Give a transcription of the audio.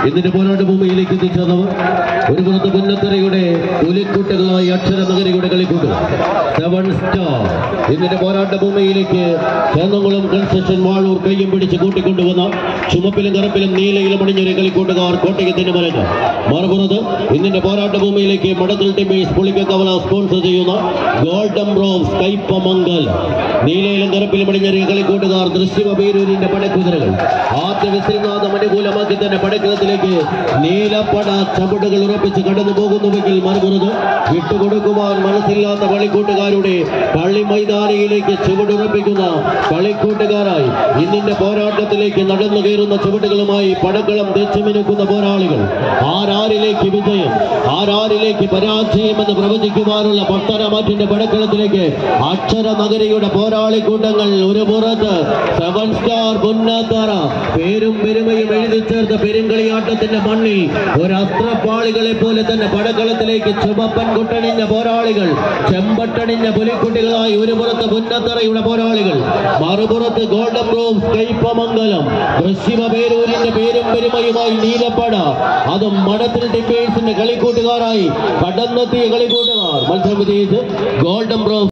ഇതിന്റെ പോരാട്ട ഭൂമിയിലേക്ക് എത്തിച്ചേർന്നവർ ഒരു പുറത്ത് പുന്നത്തറയുടെ പുലിക്കുട്ടുകളായ അക്ഷര നഗരിയുടെ കളിക്കൂട്ട് സെവൻ സ്റ്റാർ ഇതിന്റെ പോരാട്ട ഭൂമിയിലേക്ക് ചേന്നംകുളം കൺസ്ട്രക്ഷൻ വാഴൂർ കയ്യും പിടിച്ച് കൂട്ടിക്കൊണ്ടുവന്ന ചുമപ്പിലും കറുപ്പിലും നീലയിലും അണിഞ്ഞൊരു കളിക്കൂട്ടുകാർ കോട്ടയത്തിന് മരങ്ങ് മറുപുറത്ത് ഇന്നിന്റെ പോരാട്ട ഭൂമിയിലേക്ക് മടത്തിൽ ടിമേഴ്സ് പുളിക്കക്കവല സ്പോൺസർ ചെയ്യുന്ന ഗോൾഡൻ റോസ് കൈപ്പമംഗൽ നീലയിലും കറുപ്പിലും അണിഞ്ഞൊരു കളിക്കൂട്ടുകാർ ദൃശ്യമ പേരൂരിന്റെ പടക്കുതിരകൾ ആദ്യ വിശ്രനാഥം അനുകൂലമാക്കി തന്നെ പടക്കളത്തിലേക്ക് നീലപ്പട ചവിടുകൾ ഉറപ്പിച്ച് കടന്നു പോകുന്നുവെങ്കിൽ മറുപുറത്ത് വിട്ടുകൊടുക്കുവാൻ മനസ്സില്ലാത്ത കളിക്കൂട്ടുകാരുടെ പള്ളി മൈതാനിയിലേക്ക് ചുവടുറപ്പിക്കുന്ന കളിക്കൂട്ടുകാരായി ഇന്നിന്റെ പോരാട്ടത്തിലേക്ക് നടന്നു കയറുന്ന ചുവടുകളുമായി പടക്കളം തെച്ചുമിനുക്കുന്ന പോരാളികൾ ആരാരിലേക്ക് വിജയം ആരാരിലേക്ക് പരാജയം എന്ന് പ്രവചിക്കുവാനുള്ള ഭക്തരമാറ്റിന്റെ പടക്കളത്തിലേക്ക് അക്ഷര നഗരിയുടെ പോരാളി കൂട്ടങ്ങൾ ഒരു പുറത്ത് സെവൻ സ്റ്റാർ പുന്നത്തറ പേരും പെരുമയും എഴുതി ചേർത്ത പെരുങ്കളിയാട്ടത്തിന്റെ മണ്ണിൽ ഒരു അസ്ത്രപ്പാളികളെ പോലെ തന്നെ പടക്കളത്തിലേക്ക് ചുമപ്പൻ കുട്ടണിഞ്ഞ പോരാളികൾ ചെമ്പട്ടണിഞ്ഞ പുലിക്കുട്ടികളായി ഒരു പുറത്ത് പുന്നത്തറയുടെ പോരാളികൾ മറുപുറത്ത് ഗോൾഡൻ റോംസ് കൈപ്പമംഗലം പശ്ചിമ പേരൂരിന്റെ പേരും പെരുമയുമായി നീലപ്പട അതും മണത്തിൽ ടിപ്പേഴ്സിന്റെ കളിക്കൂട്ടുകാരായി കടന്നെത്തിയ കളിക്കൂട്ടുകാർ മത്സരം വിജയിച്ച് ഗോൾഡൻ റോംസ്